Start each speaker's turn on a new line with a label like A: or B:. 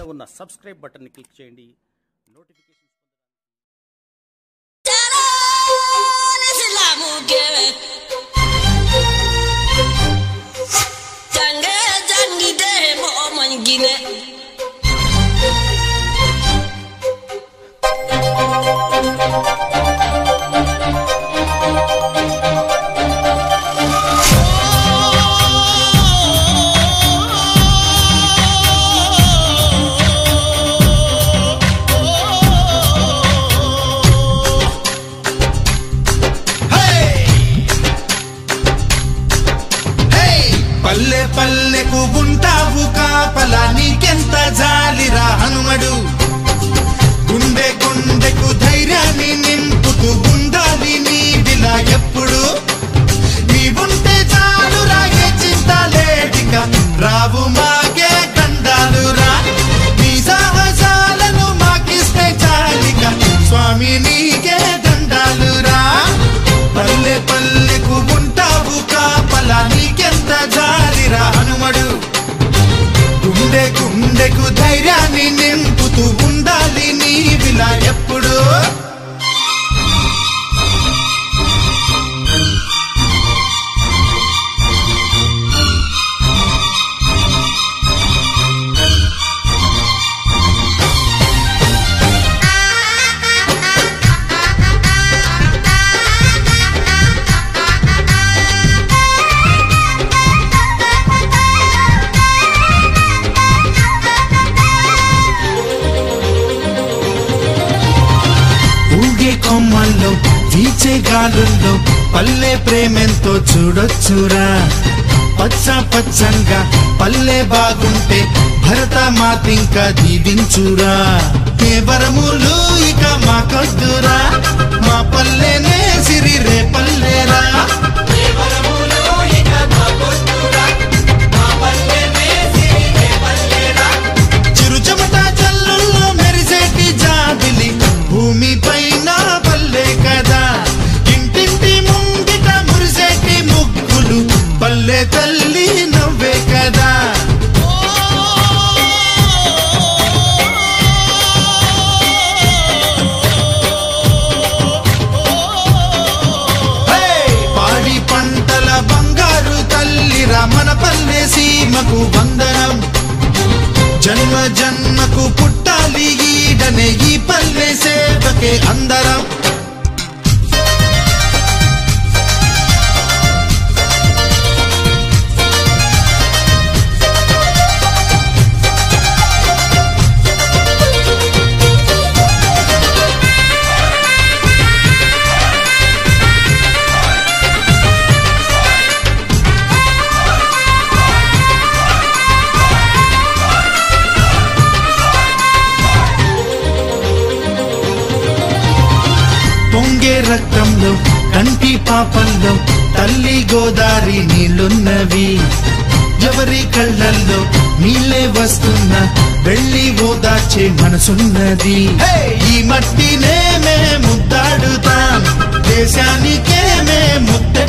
A: ఉన్న సబ్స్క్రైబ్ బటన్ని క్లిక్ చేయండి notification
B: Islamu kere Jange jangi de mo man gine
C: పల్లె పల్లెకు ఉంటావు కాపల నీకెంత జాలిరా హనుమడు గుండె గుండెకు ధైర్యాన్ని నింపుతూ ఉండాలి నీవిలా ఎప్పుడు నీవుంటే చాలు రాగే చింత లేటిక రావు మాకే గండాలు రా నీ సాహసాలను మాకిస్తే చాలిక స్వామి నీకే దండాలు రా పల్లె పల్లెకు ఉంటావు కాపల నీకెంత జాలిరా హనుమడు గుండె గుండెకు ధైర్యాన్ని నింపుతూ ఉండాలి నీవిలా ఎప్పుడు ఊగే కొమ్మల్లో వీచే గాలుల్లో పల్లె ప్రేమెంతో చూడొచ్చురా పచ్చ పచ్చంగా పల్లె బాగుంటే భరత మాతింక దీవించురా ఏ వరములు ఇక మాకొద్దురా మా పల్లెనే సిరి రే పల్లెరా చిరు చెమట జల్లుల్లో మెరిసేటి జాబిలి భూమి పైన పల్లె కదా ఇంటింటి ముంగిట మురిసేటి ముగ్గులు పల్లె తల్లి నవ్వే కదా హే! పాడి పంటల బంగారు తల్లిరా మన పల్లె సీమకు వందనం జన్మ జన్మకు పుట్టాలి ఈడనే ఈ పల్లె సేవకే అందరం పొంగే రక్తంలో కంటి పాపంలో తల్లి గోదారి నీళ్ళున్నవి ఎవరి కళ్ళల్లో నీళ్ళే వస్తున్న వెళ్ళి ఓదార్చే మనసున్నది హే! ఈ మట్టినే మే ముద్దాడుతాం దేశానికే మే ముద్దె